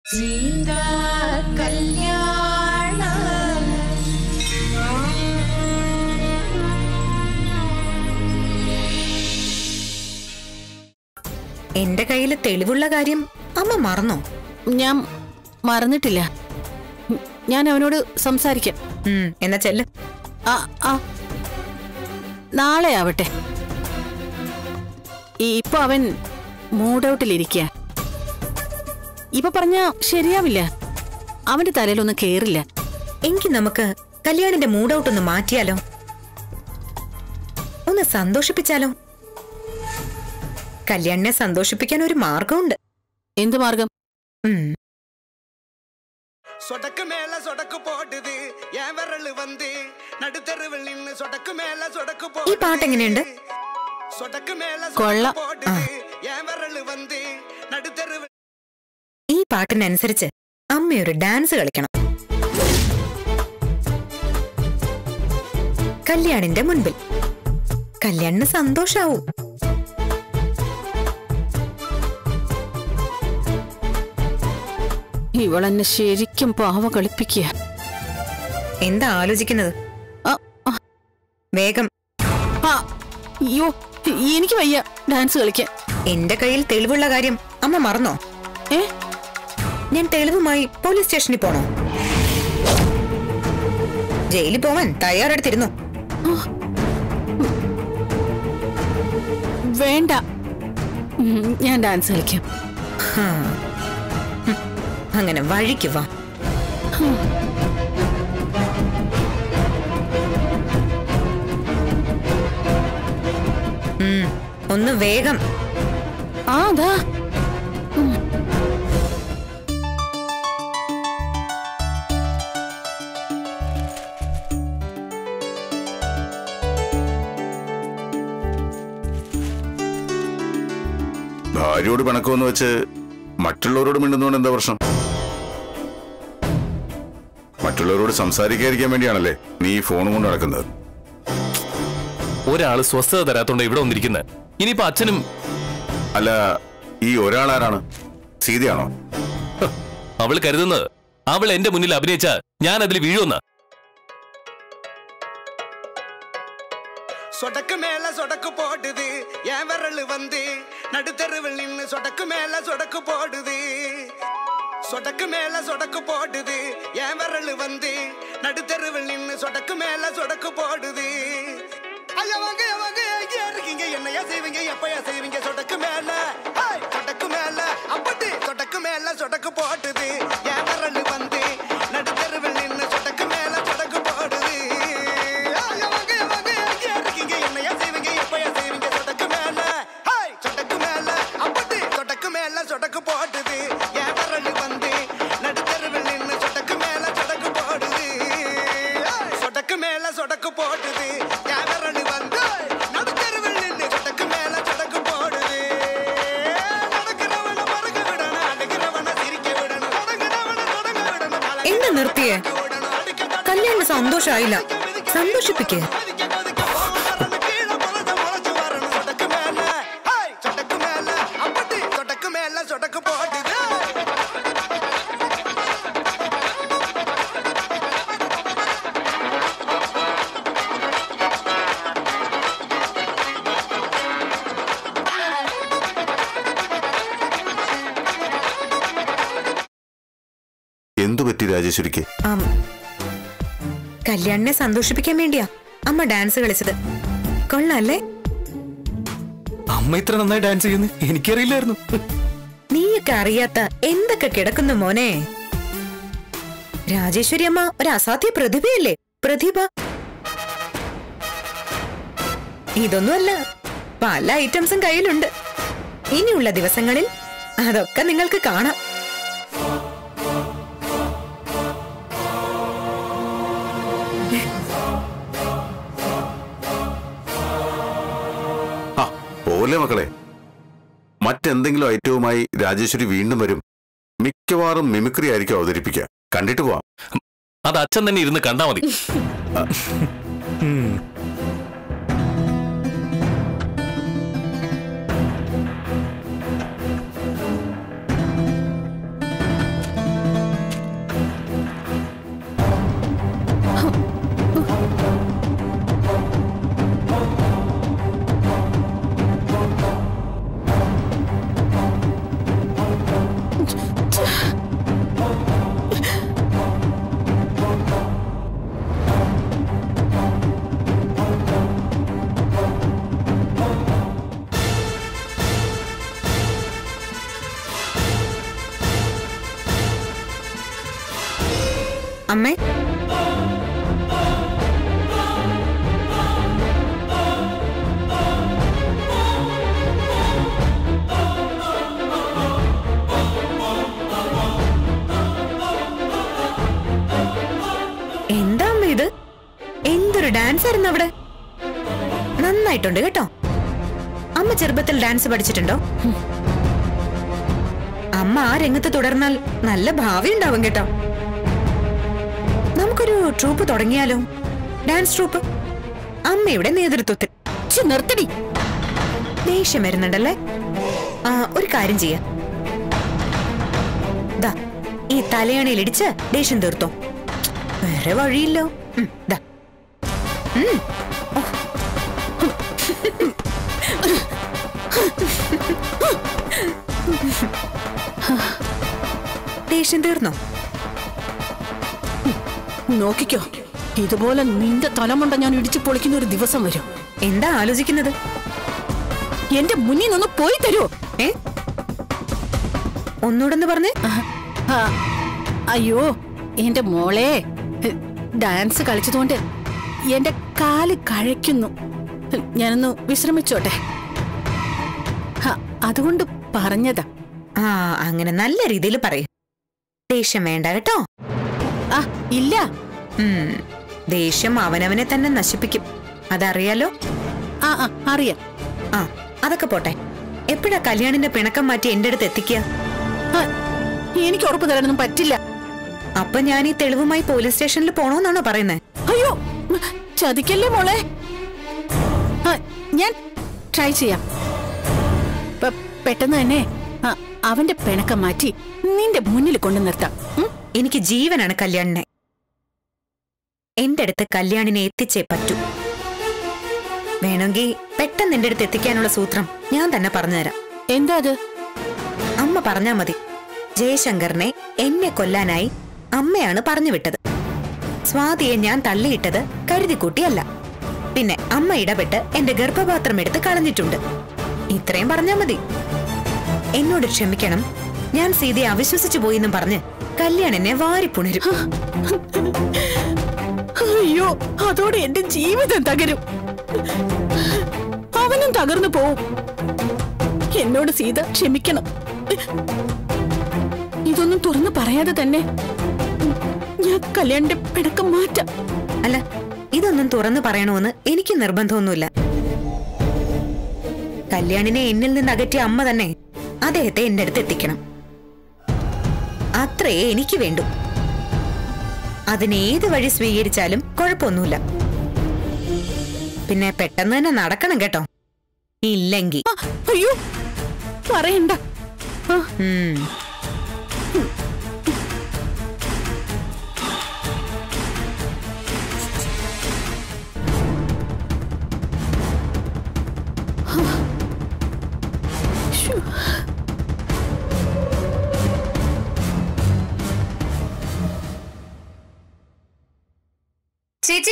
സീതാ കല്യാണ എന്റെ കയ്യിൽ തെളിവുള്ള കാര്യം അമ്മ മറന്നോ ഞാൻ മറന്നിട്ടില്ല ഉം, ഞാൻ അവനോട് സംസാരിക്കാം ഉം, എന്നാ ചെല്ല് ആ ആ നാളെ ആവട്ടെ ഈ- ഇപ്പൊ അവൻ മൂഡൌട്ടിലിരിക്കുക ഇപ്പൊ പറഞ്ഞ ശരിയാവില്ല അവന്റെ തലയിലൊന്നും കേറില്ല എങ്കിൽ നമുക്ക് കല്യാണിന്റെ മൂഡ് ഔട്ട് ഒന്ന് മാറ്റിയാലോ ഒന്ന് സന്തോഷിപ്പിച്ചാലോ കല്യാണിനെ സന്തോഷിപ്പിക്കാൻ ഒരു മാർഗമുണ്ട് എന്ത് മാർഗം ഉം, சொடக்கு மேல சொடக்கு போடுது என் விரல் வந்து நடுத்தருவில் நின்னு சொடக்கு மேல சொடக்கு ഈ പാട്ട് എങ്ങനെയുണ്ട് சொடக்கு மேல കൊള്ളാം. சொடக்கு போடுது என் விரல் வந்து நடுத்தருவில் ഈ പാട്ടിനനുസരിച്ച് അമ്മയൊരു ഡാൻസ് കളിക്കണം കല്യാണിന്റെ മുൻപിൽ കല്യാണിന് സന്തോഷാവും ഇവളെന്നെ ശരിക്കും പാവ കളിപ്പിക്കുക എന്താ ആലോചിക്കുന്നത് ആ, ആ, വേഗം ആ, അയ്യോ എനിക്ക് വയ്യ ഡാൻസ് കളിക്കാൻ എന്റെ കയ്യിൽ തെളിവുള്ള കാര്യം അമ്മ മറന്നോ ഏ ഞാൻ തെളിവുമായി പോലീസ് സ്റ്റേഷനിൽ പോണോ ജയിലിൽ പോവാൻ തയ്യാറെടുത്തിരുന്നു വേണ്ട ഉം, ഞാൻ ഡാൻസ് കളിക്കാം ഹാ. ഹും. അങ്ങനെ വഴിക്ക് വാ ഉം, ഒന്ന് വേഗം ആ അതാ ഭാര്യയോട് പിണക്കമെന്ന് വെച്ച് മറ്റുള്ളവരോട് മിണ്ടുന്നതുകൊണ്ട് എന്താ പ്രശ്നം മറ്റുള്ളവരോട് സംസാരിക്കാതിരിക്കാൻ വേണ്ടിയാണല്ലേ നീ ഈ ഫോണും കൊണ്ട് നടക്കുന്നത് ഒരാള് സ്വസ്ഥത തരാത്തോണ്ട് ഇവിടെ വന്നിരിക്കുന്നത് ഇനിയിപ്പോ അച്ഛനും അല്ല ഈ ഒരാൾ ആരാണ് സീതയാണോ ഹ്, അവൾ കരുതുന്നത് അവൾ എന്റെ മുന്നിൽ അഭിനയിച്ച ഞാൻ അതിൽ വീഴുമെന്ന சொடக்கு மேல சொடக்கு போடுது என் விரல் வந்து நடுத்தருவில் நின்னு சொடக்கு மேல சொடக்கு போடுது சொடக்கு மேல சொடக்கு போடுது என் விரல் வந்து நடுத்தருவில் நின்னு சொடக்கு மேல சொடக்கு போடுது ஐயா வாங்க ஐயா வாங்க எங்க இருக்கீங்க என்னையா செய்வீங்க எப்பயா செய்வீங்க சொடக்கு மேல ஹேய், சொடக்கு மேல அப்படி சொடக்கு மேல சொடக்கு போட்டுது என் விரல் வந்து நடுத்தருவில் நின்னு சொடக்கு மேல சொடக்கு போடுது ஐயா வாங்க ஐயா வாங்க எங்க இருக்கீங்க என்னையா செய்வீங்க எப்பயா செய்வீங்க சொடக்கு மேல ஹேய், சொடக்கு மேல அப்படி சொடக்கு மேல சொடக்கு போட்டுது என் விரல் வந்து நடுத்தருவில் நின்னு சொடக்கு மேல சொடக்கு போடுது ஏய், சொடக்கு மேல சொடக்கு போடுது என் விரல் வந்து நடுத்தருவில் நின்னு சொடக்கு மேல சொடக்கு போடுது நடக்கிறவன மறக்க விடணும் அடிக்கிறவன சிரிக்க விடணும் தொடங்குறவன தொடங்க விடணும் கலங்க എന്താ നിർത്തിയേ விடணும் அடிக்க കല്യാണിന് സന്തോഷായില്ല സന്തോഷിപ്പിക്കേ சொடக்கு போட்டுது എന്തു പറ്റി രാജേശ്വരിക്ക് ആം. കല്യാണിനെ സന്തോഷിപ്പിക്കാൻ വേണ്ടിയാ അമ്മ ഡാൻസ് കളിച്ചത് കൊള്ളാല്ലേ അമ്മ ഇത്ര നന്നായി ഡാൻസ് ചെയ്യുന്നു എനിക്കറിയില്ലായിരുന്നു നീയൊക്കെ അറിയാത്ത എന്തൊക്കെ കിടക്കുന്നു മോനെ രാജേശ്വരി അമ്മ ഒരു അസാധ്യ പ്രതിഭയല്ലേ പ്രതിഭ ഇതൊന്നുമല്ല പല ഐറ്റംസും കയ്യിലുണ്ട് ഇനിയുള്ള ദിവസങ്ങളിൽ അതൊക്കെ നിങ്ങൾക്ക് കാണാം ആ പോലെ മക്കളെ മറ്റെന്തെങ്കിലും ഐറ്റവുമായി രാജേശ്വരി വീണ്ടും വരും മിക്കവാറും മിമിക്രി ആയിരിക്കും അവതരിപ്പിക്കുക കണ്ടിട്ട് പോവാം അത് അച്ഛൻ തന്നെ ഇരുന്ന് കണ്ടാ മതി അമ്മേ എന്താ അമ്മ ഇത് എന്തൊരു ഡാൻസ് ആയിരുന്നു അവിടെ നന്നായിട്ടുണ്ട് കേട്ടോ അമ്മ ചെറുപ്പത്തിൽ ഡാൻസ് പഠിച്ചിട്ടുണ്ടോ അമ്മ ആ രംഗത്ത് തുടർന്നാൽ നല്ല ഭാവി ഉണ്ടാവും കേട്ടോ നമുക്കൊരു ട്രൂപ്പ് തുടങ്ങിയാലോ ഡാൻസ് ട്രൂപ്പ് അമ്മയുടെ നേതൃത്വത്തിൽ ഛി, നിർത്തടി ദേഷ്യം വരുന്നുണ്ടല്ലേ ആ ഒരു കാര്യം ചെയ്യാം ദാ ഈ തലയണയിൽ ഇടിച്ച് ദേഷ്യം തീർത്തോ വേറെ വഴിയില്ലോ ഉം, ദാ. ഉം. ഓ. ദേഷ്യം തീർന്നോ നോക്കിക്കോ ഇതുപോലെ നിന്റെ തലമുണ്ട ഞാൻ ഇടിച്ചു പൊളിക്കുന്ന ഒരു ദിവസം വരും എന്താ ആലോചിക്കുന്നത് എന്റെ മുന്നിൽ നിന്ന് പോയി തരുമോ ഏ ഒന്നൂടൊന്ന് പറഞ്ഞേ ആ, അയ്യോ എന്റെ മോളെ ഹ്, ഡാൻസ് കളിച്ചതുകൊണ്ട് എന്റെ കാല് കഴയ്ക്കുന്നു ഹ്, ഞാനൊന്ന് വിശ്രമിച്ചോട്ടെ ഹ, അതുകൊണ്ട് പറഞ്ഞതാ ആ അങ്ങനെ നല്ല രീതിയിൽ പറയൂ ദേഷ്യം വേണ്ട കേട്ടോ ആ ഇല്ല ഉം, ദേഷ്യം അവനവനെ തന്നെ നശിപ്പിക്കും അതറിയാലോ ആ ആ അറിയാം ആ അതൊക്കെ പോട്ടെ എപ്പോഴാ കല്യാണിന്റെ പിണക്കം മാറ്റി എന്റെ അടുത്ത് എത്തിക്കുക ആ, എനിക്ക് ഉറപ്പ് തരാനൊന്നും പറ്റില്ല അപ്പൊ ഞാൻ ഈ തെളിവുമായി പോലീസ് സ്റ്റേഷനിൽ പോണോന്നാണോ പറയുന്നത് അയ്യോ ചതിക്കല്ലേ മോളെ ആ, ഞാൻ ട്രൈ ചെയ്യാം പെ- പെട്ടെന്ന് തന്നെ ആ, അവന്റെ പിണക്കം മാറ്റി നിന്റെ മുന്നിൽ കൊണ്ടു നിർത്താം ഉം? എനിക്ക് ജീവനാണ് കല്യാണിനെ എന്റെ അടുത്ത് കല്യാണിനെ എത്തിച്ചേ പറ്റൂ വേണമെങ്കിൽ പെട്ടെന്ന് എന്റെ അടുത്ത് എത്തിക്കാനുള്ള സൂത്രം ഞാൻ തന്നെ പറഞ്ഞുതരാം എന്താ അത് അമ്മ പറഞ്ഞാ മതി ജയശങ്കറിനെ എന്നെ കൊല്ലാനായി അമ്മയാണ് പറഞ്ഞു വിട്ടത് സ്വാതിയെ ഞാൻ തള്ളിയിട്ടത് കരുതിക്കൂട്ടിയല്ല പിന്നെ അമ്മ ഇടപെട്ട് എന്റെ ഗർഭപാത്രം എടുത്ത് കളഞ്ഞിട്ടുണ്ട് ഇത്രയും പറഞ്ഞാ മതി എന്നോട് ക്ഷമിക്കണം ഞാൻ സീതയെ അവിശ്വസിച്ചു പോയിന്നും പറഞ്ഞ് കല്യാണിനെ വാരിപ്പുണരും അയ്യോ അതോടെ എന്റെ ജീവിതം തകരും അവനും തകർന്നു പോവും എന്നോട് സീത ക്ഷമിക്കണം ഇതൊന്നും തുറന്നു പറയാതെ തന്നെ ഞാൻ കല്യാണിന്റെ പിണക്കം മാറ്റാം അല്ല ഇതൊന്നും തുറന്നു പറയണമെന്ന് എനിക്ക് നിർബന്ധമൊന്നുമില്ല കല്യാണിനെ എന്നിൽ നിന്ന് അകറ്റിയ അമ്മ തന്നെ അദ്ദേഹത്തെ എന്റെ അടുത്ത് എത്തിക്കണം അത്രയേ എനിക്ക് വേണ്ടൂ അതിന് ഏത് വഴി സ്വീകരിച്ചാലും കുഴപ്പമൊന്നുമില്ല പിന്നെ പെട്ടെന്ന് തന്നെ നടക്കണം കേട്ടോ ഇല്ലെങ്കിൽ ആ, അയ്യോ പറയണ്ട ആ, ഉം. ശ്ശോ. ചേച്ചി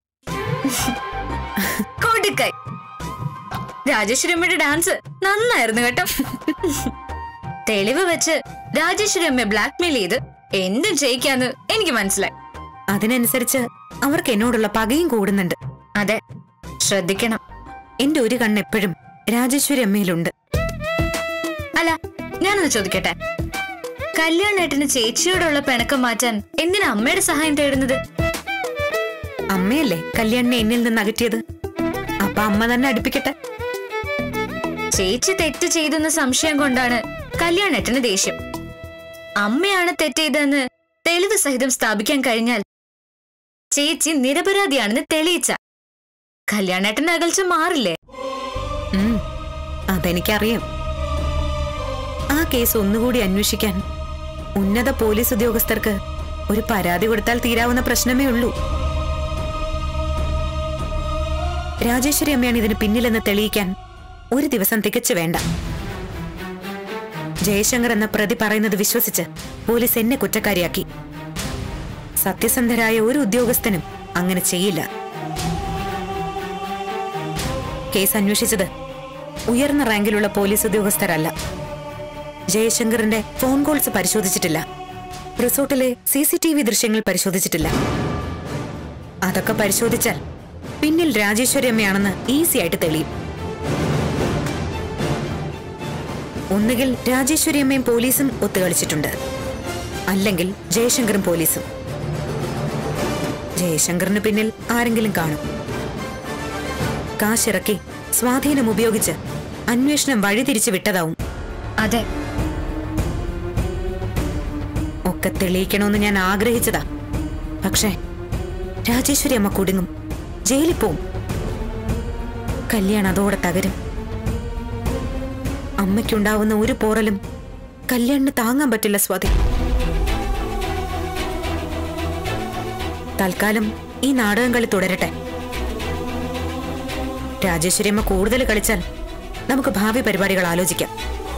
കൊടുക്കായി രാജേശ്വരമ്മയുടെ ഡാൻസ് നന്നായിരുന്നു കേട്ടോ തെളിവ് വെച്ച് രാജേശ്വരമ്മയെ ബ്ലാക്ക്മെയിൽ ചെയ്ത് എന്തും ചെയ്യിക്കാന്ന് എനിക്ക് മനസ്സിലായി അതിനനുസരിച്ച് അവർക്ക് എന്നോടുള്ള പകയും കൂടുന്നുണ്ട് അതെ ശ്രദ്ധിക്കണം എന്റെ ഒരു കണ്ണെപ്പോഴും രാജേശ്വരി അമ്മയിലുണ്ട് അല്ല ഞാനൊന്ന് ചോദിക്കട്ടെ കല്യാണേട്ടന് ചേച്ചിയോടുള്ള പിണക്കം മാറ്റാൻ എന്തിനാ അമ്മയുടെ സഹായം തേടുന്നത് അമ്മയല്ലേ കല്യാണിനെ എന്നിൽ നിന്ന് അകറ്റിയത് അപ്പൊ അമ്മ തന്നെ അടുപ്പിക്കട്ടെ ചേച്ചി തെറ്റ് ചെയ്തെന്ന സംശയം കൊണ്ടാണ് കല്യാണേട്ടന് ദേഷ്യം അമ്മയാണ് തെറ്റ് ചെയ്തതെന്ന് തെളിവ് സഹിതം സ്ഥാപിക്കാൻ കഴിഞ്ഞാൽ ചേച്ചി നിരപരാധിയാണെന്ന് തെളിയിച്ച കല്യാണേട്ടന്റെ അകൽച്ച മാറില്ലേ ഉം, അതെനിക്കറിയാം ആ കേസ് ഒന്നുകൂടി അന്വേഷിക്കാൻ ഉന്നത പോലീസ് ഉദ്യോഗസ്ഥർക്ക് ഒരു പരാതി കൊടുത്താൽ തീരാവുന്ന പ്രശ്നമേ ഉള്ളൂ രാജേശ്വരി അമ്മയാണ് ഇതിന് പിന്നിലെന്ന് തെളിയിക്കാൻ ഒരു ദിവസം തികച്ചു വേണ്ട ജയശങ്കർ എന്ന പ്രതി പറയുന്നത് വിശ്വസിച്ച് പോലീസ് എന്നെ കുറ്റക്കാരിയാക്കി സത്യസന്ധരായ ഒരു ഉദ്യോഗസ്ഥനും അങ്ങനെ ചെയ്യില്ല കേസ് അന്വേഷിച്ചത് ഉയർന്ന റാങ്കിലുള്ള പോലീസ് ഉദ്യോഗസ്ഥരല്ല ജയശങ്കറിന്റെ ഫോൺ കോൾസ് പരിശോധിച്ചിട്ടില്ല റിസോർട്ടിലെ സി സി ടി വി ദൃശ്യങ്ങൾ പരിശോധിച്ചിട്ടില്ല അതൊക്കെ പരിശോധിച്ചാൽ പിന്നിൽ രാജേശ്വരി അമ്മയാണെന്ന് ഈസി ആയിട്ട് തെളിയും ഒന്നുകിൽ രാജേശ്വരി അമ്മയും പോലീസും ഒത്തുകളിച്ചിട്ടുണ്ട് അല്ലെങ്കിൽ ജയശങ്കറും പോലീസും ജയശങ്കറിന് പിന്നിൽ ആരെങ്കിലും കാണും കാശിറക്കി സ്വാധീനം ഉപയോഗിച്ച് അന്വേഷണം വഴിതിരിച്ചു വിട്ടതാവും അതെ ഒക്കെ തെളിയിക്കണമെന്ന് ഞാൻ ആഗ്രഹിച്ചതാ പക്ഷേ രാജേശ്വരി അമ്മ കുടുങ്ങും ജയിലിൽ പോവും കല്യാണം അതോടെ തകരും അമ്മയ്ക്കുണ്ടാവുന്ന ഒരു പോറലും കല്യാണിന് താങ്ങാൻ പറ്റില്ല സ്വാതി തൽക്കാലം ഈ നാടകം കളി തുടരട്ടെ രാജേശ്വരി അമ്മ കൂടുതൽ കളിച്ചാൽ നമുക്ക് ഭാവി പരിപാടികൾ ആലോചിക്കാം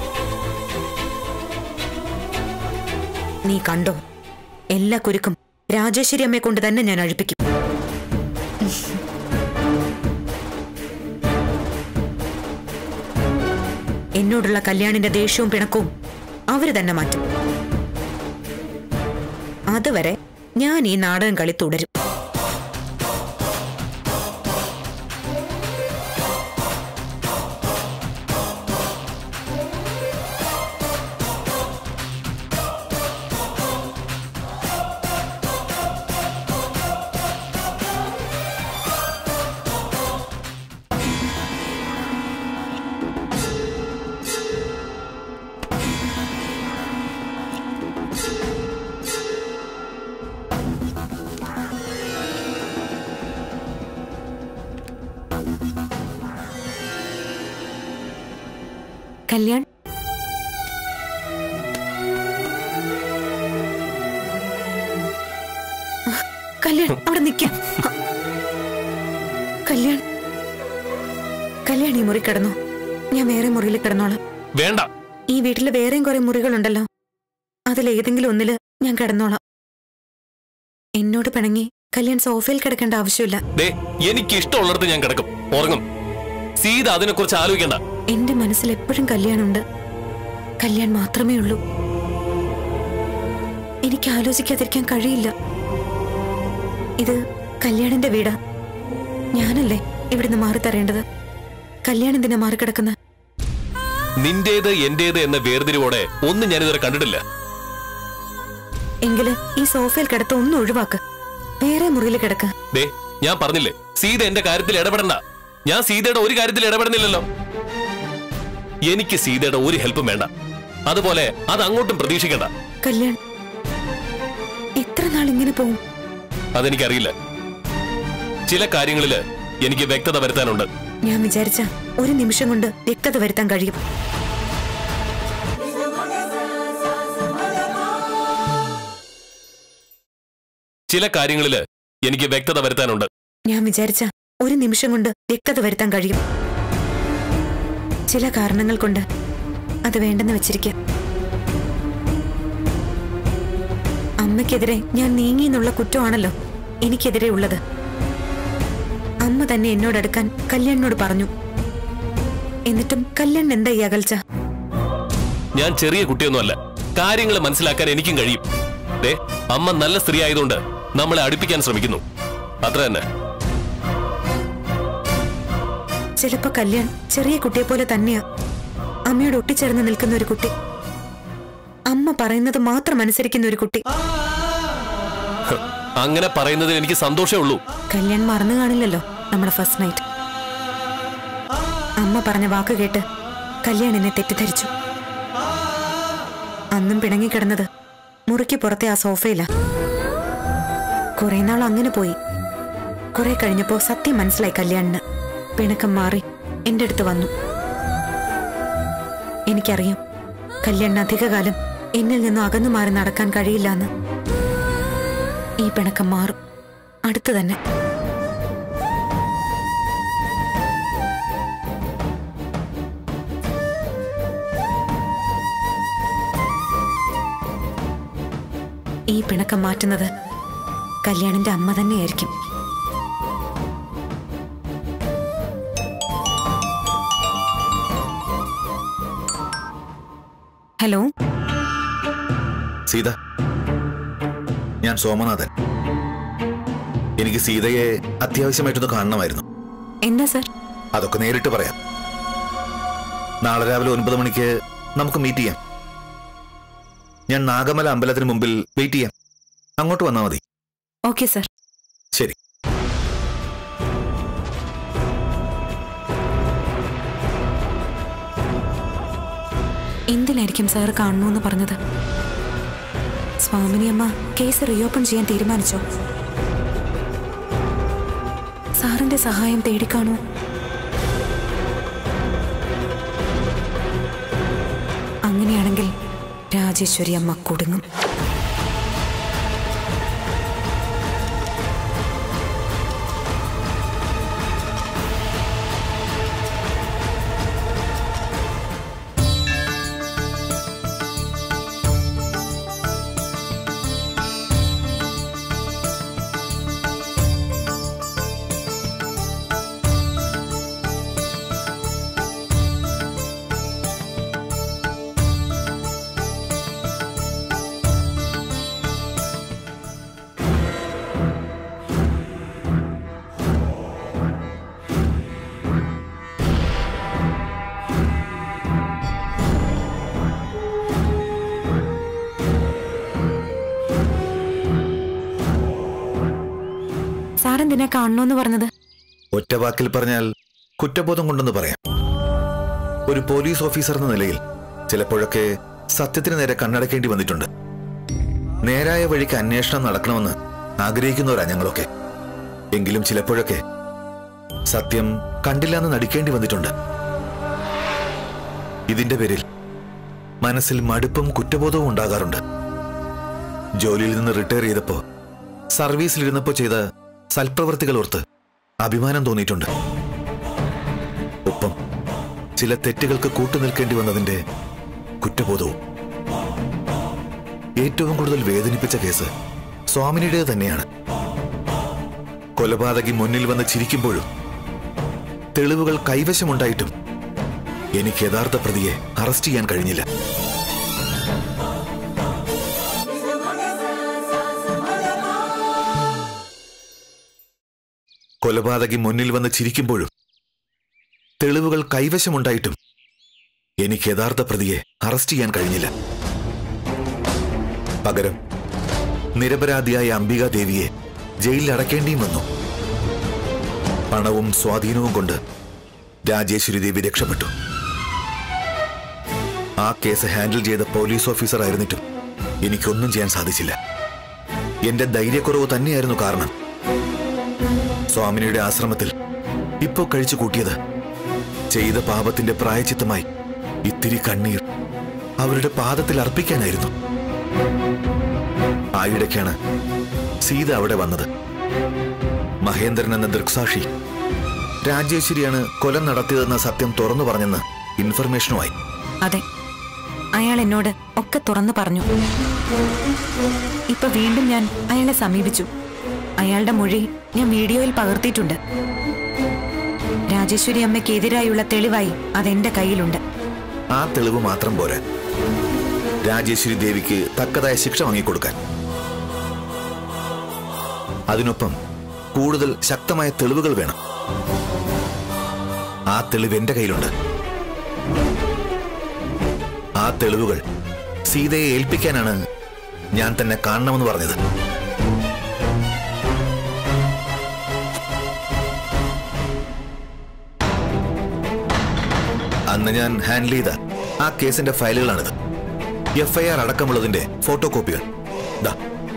നീ കണ്ടോ എല്ലാ കുരുക്കും രാജേശ്വരി അമ്മയെ കൊണ്ട് തന്നെ ഞാൻ അഴിപ്പിക്കും എന്നോടുള്ള കല്യാണിന്റെ ദേഷ്യവും പിണക്കവും അവര് തന്നെ മാറ്റും അതുവരെ ഞാൻ ഈ നാടകം കളി തുടരും കല്യാൺ ആ, കല്യാൺ അവിടെ നിൽക്ക കല്യാൺ കല്യാൺ ഈ മുറി കിടന്നോ ഞാൻ വേറെ മുറിയിൽ കിടന്നോളാം വേണ്ട ഈ വീട്ടിൽ വേറെയും കുറെ മുറികളുണ്ടല്ലോ അതിലേതെങ്കിലും ഒന്നില് ഞാൻ കിടന്നോളാം എന്നോട് പിണങ്ങി കല്യാൺ സോഫയിൽ കിടക്കേണ്ട ആവശ്യമില്ല ദേ എനിക്ക് ഇഷ്ടമുള്ളിടത്ത് ഞാൻ കിടക്കും ഉറങ്ങും സീത അതിനെക്കുറിച്ച് ആലോചിക്കണ്ട എന്റെ മനസ്സിൽ എപ്പോഴും കല്യാണുണ്ട് കല്യാൺ മാത്രമേ ഉള്ളൂ എനിക്ക് ആലോചിക്കാതിരിക്കാൻ കഴിയില്ല ഇത് കല്യാണിന്റെ വീടാ ഞാനല്ലേ ഇവിടുന്ന് മാറി തരേണ്ടത് കല്യാൺ എന്തിനാ മാറിക്കിടക്കുന്ന നിന്റേത് എന്റേത് എന്ന വേർതിരിവോടെ ഒന്നും ഞാനിതുവരെ കണ്ടിട്ടില്ല എങ്കില് ഈ സോഫയിൽ കിടത്ത ഒന്നും ഒഴിവാക്ക് വേറെ മുറിയിൽ കിടക്ക ദേ ഞാൻ പറഞ്ഞില്ലേ സീത എന്റെ കാര്യത്തിൽ ഇടപെടണ്ട ഞാൻ സീതയുടെ ഒരു കാര്യത്തിൽ ഇടപെടുന്നില്ലല്ലോ എനിക്ക് സീതയുടെ ഒരു ഹെൽപ്പും വേണ്ട അതുപോലെ അത് അങ്ങോട്ടും പ്രതീക്ഷിക്കണ്ട കല്യാൺ എത്ര നാൾ ഇങ്ങനെ പോവും അതെനിക്കറിയില്ല ചില കാര്യങ്ങളില് എനിക്ക് വ്യക്തത വരുത്താനുണ്ട് ഞാൻ വിചാരിച്ച ഒരു നിമിഷം കൊണ്ട് വ്യക്തത വരുത്താൻ കഴിയും ചില കാര്യങ്ങളില് എനിക്ക് വ്യക്തത വരുത്താനുണ്ട് ഞാൻ വിചാരിച്ച ഒരു നിമിഷം കൊണ്ട് വ്യക്തത വരുത്താൻ കഴിയും ചില കാരണങ്ങൾ കൊണ്ട് അത് വേണ്ടെന്ന് വെച്ചിരിക്കാം അമ്മയ്ക്കെതിരെ ഞാൻ നീങ്ങി എന്നുള്ള കുറ്റമാണല്ലോ എനിക്കെതിരെ ഉള്ളത് അമ്മ തന്നെ എന്നോടടുക്കാൻ കല്യാണിനോട് പറഞ്ഞു എന്നിട്ടും കല്യാൺ എന്താ ഈ അകൽച്ച ഞാൻ ചെറിയ കുട്ടിയൊന്നുമല്ല കാര്യങ്ങൾ മനസ്സിലാക്കാൻ എനിക്കും കഴിയും ദേ അമ്മ നല്ല സ്ത്രീ ആയതുകൊണ്ട് നമ്മളെ അടുപ്പിക്കാൻ ശ്രമിക്കുന്നു അത്ര തന്നെ ചിലപ്പോ കല്യാൺ ചെറിയ കുട്ടിയെ പോലെ തന്നെയാ അമ്മയോട് ഒട്ടിച്ചേർന്ന് നിൽക്കുന്ന ഒരു കുട്ടി അമ്മ പറയുന്നത് മാത്രം അനുസരിക്കുന്ന ഒരു കുട്ടി ഹ്, അങ്ങനെ പറയുന്നതിൽ എനിക്ക് സന്തോഷമേ ഉള്ളൂ കല്യാൺ മറന്നു കാണില്ലല്ലോ നമ്മുടെ ഫസ്റ്റ് നൈറ്റ് അമ്മ പറഞ്ഞ വാക്ക് കേട്ട് കല്യാൺ എന്നെ തെറ്റിദ്ധരിച്ചു അന്നും പിണങ്ങിക്കിടന്നത് മുറിക്ക് പുറത്തെ ആ സോഫയിലാ കുറെ നാൾ അങ്ങനെ പോയി കുറെ കഴിഞ്ഞപ്പോ സത്യം മനസ്സിലായി കല്യാണിന് പിണക്കം മാറി എന്റെ അടുത്ത് വന്നു എനിക്കറിയാം കല്യാണിന് അധികകാലം എന്നിൽ നിന്നും അകന്നു മാറി നടക്കാൻ കഴിയില്ലെന്ന് ഈ പിണക്കം മാറും അടുത്ത് തന്നെ ഈ പിണക്കം മാറ്റുന്നത് കല്യാണിന്റെ അമ്മ തന്നെയായിരിക്കും ഹലോ സീത ഞാൻ സോമനാഥൻ എനിക്ക് സീതയെ അത്യാവശ്യമായിട്ടൊന്ന് കാണണമായിരുന്നു എന്താ സർ അതൊക്കെ നേരിട്ട് പറയാം നാളെ രാവിലെ ഒൻപത് മണിക്ക് നമുക്ക് മീറ്റ് ചെയ്യാം ഞാൻ നാഗമല അമ്പലത്തിന് മുമ്പിൽ വെയിറ്റ് ചെയ്യാം അങ്ങോട്ട് വന്നാൽ മതി ഓക്കെ സർ ശരി എന്തിനായിരിക്കും സാർ കാണണമെന്ന് പറഞ്ഞത് സ്വാമിനി അമ്മ കേസ് റീഓപ്പൺ ചെയ്യാൻ തീരുമാനിച്ചോ സാറിന്റെ സഹായം തേടിക്കാണോ അങ്ങനെയാണെങ്കിൽ രാജേശ്വരി അമ്മ കുടുങ്ങും സാറെന്തിനാ കാണണമെന്ന് പറഞ്ഞത് ഒറ്റ വാക്കിൽ പറഞ്ഞാൽ കുറ്റബോധം കൊണ്ടെന്ന് പറയാം ഒരു പോലീസ് ഓഫീസർ എന്ന നിലയിൽ ചിലപ്പോഴൊക്കെ സത്യത്തിന് നേരെ കണ്ണടക്കേണ്ടി വന്നിട്ടുണ്ട് നേരായ വഴിക്ക് അന്വേഷണം നടക്കണമെന്ന് ആഗ്രഹിക്കുന്നവരാ ഞങ്ങളൊക്കെ എങ്കിലും ചിലപ്പോഴൊക്കെ സത്യം കണ്ടില്ലാന്ന് നടിക്കേണ്ടി വന്നിട്ടുണ്ട് ഇതിന്റെ പേരിൽ മനസ്സിൽ മടുപ്പും കുറ്റബോധവും ഉണ്ടാകാറുണ്ട് ജോലിയിൽ നിന്ന് റിട്ടയർ ചെയ്തപ്പോ സർവീസിലിരുന്നപ്പോ ചെയ്ത സൽപ്രവർത്തികൾ ഓർത്ത് അഭിമാനം തോന്നിയിട്ടുണ്ട് ഒപ്പം ചില തെറ്റുകൾക്ക് കൂട്ടുനിൽക്കേണ്ടി വന്നതിന്റെ കുറ്റബോധവും ഏറ്റവും കൂടുതൽ വേദനിപ്പിച്ച കേസ് സ്വാമിനിയുടേത് തന്നെയാണ് കൊലപാതകി മുന്നിൽ വന്ന് ചിരിക്കുമ്പോഴും തെളിവുകൾ കൈവശമുണ്ടായിട്ടും എനിക്ക് യഥാർത്ഥ പ്രതിയെ അറസ്റ്റ് ചെയ്യാൻ കഴിഞ്ഞില്ല കൊലപാതകി മുന്നിൽ വന്ന് ചിരിക്കുമ്പോഴും തെളിവുകൾ കൈവശമുണ്ടായിട്ടും എനിക്ക് യഥാർത്ഥ പ്രതിയെ അറസ്റ്റ് ചെയ്യാൻ കഴിഞ്ഞില്ല പകരം നിരപരാധിയായ അംബിക ദേവിയെ ജയിലിൽ അടക്കേണ്ടിയും വന്നു പണവും സ്വാധീനവും കൊണ്ട് രാജേശ്വരി ദേവി രക്ഷപ്പെട്ടു ആ കേസ് ഹാൻഡിൽ ചെയ്ത പോലീസ് ഓഫീസർ ആയിരുന്നിട്ടും എനിക്കൊന്നും ചെയ്യാൻ സാധിച്ചില്ല എന്റെ ധൈര്യക്കുറവ് തന്നെയായിരുന്നു കാരണം സ്വാമിനിയുടെ ആശ്രമത്തിൽ ഇപ്പോ കഴിച്ചു കൂട്ടിയത് ചെയ്ത പാപത്തിന്റെ പ്രായച്ചിത്തമായി ഇത്തിരി കണ്ണീർ അവരുടെ പാദത്തിൽ അർപ്പിക്കാനായിരുന്നു ആയിടയ്ക്കാണ് സീത അവിടെ വന്നത് മഹേന്ദ്രൻ എന്ന ദൃക്സാക്ഷി രാജേശ്വരിയാണ് കൊലം നടത്തിയതെന്ന സത്യം തുറന്നു പറഞ്ഞെന്ന് ഇൻഫർമേഷനുമായി അതെ അയാൾ എന്നോട് ഒക്കെ തുറന്നു പറഞ്ഞു ഇപ്പൊ വീണ്ടും ഞാൻ അയാളെ സമീപിച്ചു അയാളുടെ മൊഴി ഞാൻ വീഡിയോയിൽ പകർത്തിയിട്ടുണ്ട് രാജേശ്വരി അമ്മയ്ക്കെതിരായുള്ള തെളിവായി അതെന്റെ കയ്യിലുണ്ട് ആ തെളിവ് മാത്രം പോരാ രാജേശ്വരി ദേവിക്ക് തക്കതായ ശിക്ഷ വാങ്ങിക്കൊടുക്കാൻ അതിനൊപ്പം കൂടുതൽ ശക്തമായ തെളിവുകൾ വേണം ആ തെളിവ് എന്റെ കയ്യിലുണ്ട് ആ തെളിവുകൾ സീതയെ ഏൽപ്പിക്കാനാണ് ഞാൻ തന്നെ കാണണമെന്ന് പറഞ്ഞത് അന്ന് ഞാൻ ഹാൻഡിൽ ചെയ്ത ആ കേസിന്റെ ഫയലുകളാണിത് എഫ്ഐആർ അടക്കമുള്ളതിന്റെ ഫോട്ടോ കോപ്പികൾ ദാ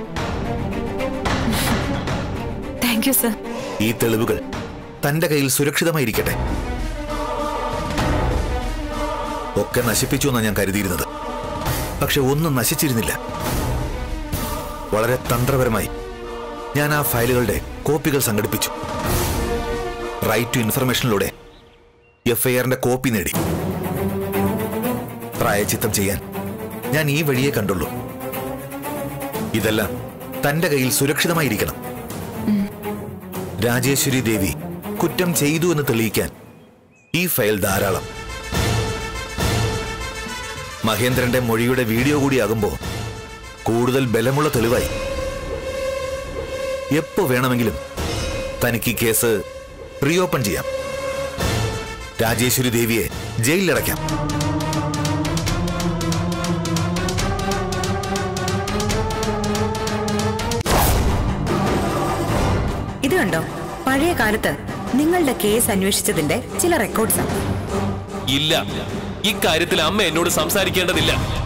താങ്ക് യു സർ ഈ തെളിവുകൾ തന്റെ കയ്യിൽ സുരക്ഷിതമായിരിക്കട്ടെ ഒക്കെ നശിപ്പിച്ചു എന്നാണ് ഞാൻ കരുതിയിരുന്നത് പക്ഷെ ഒന്നും നശിച്ചിരുന്നില്ല വളരെ തന്ത്രപരമായി ഞാൻ ആ ഫയലുകളുടെ കോപ്പികൾ സംഘടിപ്പിച്ചു റൈറ്റ് ടു ഇൻഫർമേഷനിലൂടെ എഫ്ഐആറിന്റെ കോപ്പി നേടി പ്രായച്ചിത്തം ചെയ്യാൻ ഞാൻ ഈ വഴിയെ കണ്ടുള്ളൂ ഇതെല്ലാം തന്റെ കയ്യിൽ സുരക്ഷിതമായിരിക്കണം രാജേശ്വരി ദേവി കുറ്റം ചെയ്തു എന്ന് തെളിയിക്കാൻ ഈ ഫയൽ ധാരാളം മഹേന്ദ്രന്റെ മൊഴിയുടെ വീഡിയോ കൂടിയാകുമ്പോ കൂടുതൽ ബലമുള്ള തെളിവായി എപ്പോ വേണമെങ്കിലും തനിക്ക് ഈ കേസ് റീഓപ്പൺ ചെയ്യാം രാജേശ്വരി ദേവിയെ ജയിലിലടയ്ക്കാം ഇത് കണ്ടോ പഴയ കാലത്ത് നിങ്ങളുടെ കേസ് അന്വേഷിച്ചതിന്റെ ചില റെക്കോർഡ്സ് ഇല്ല ഇക്കാര്യത്തിൽ അമ്മ എന്നോട് സംസാരിക്കേണ്ടതില്ല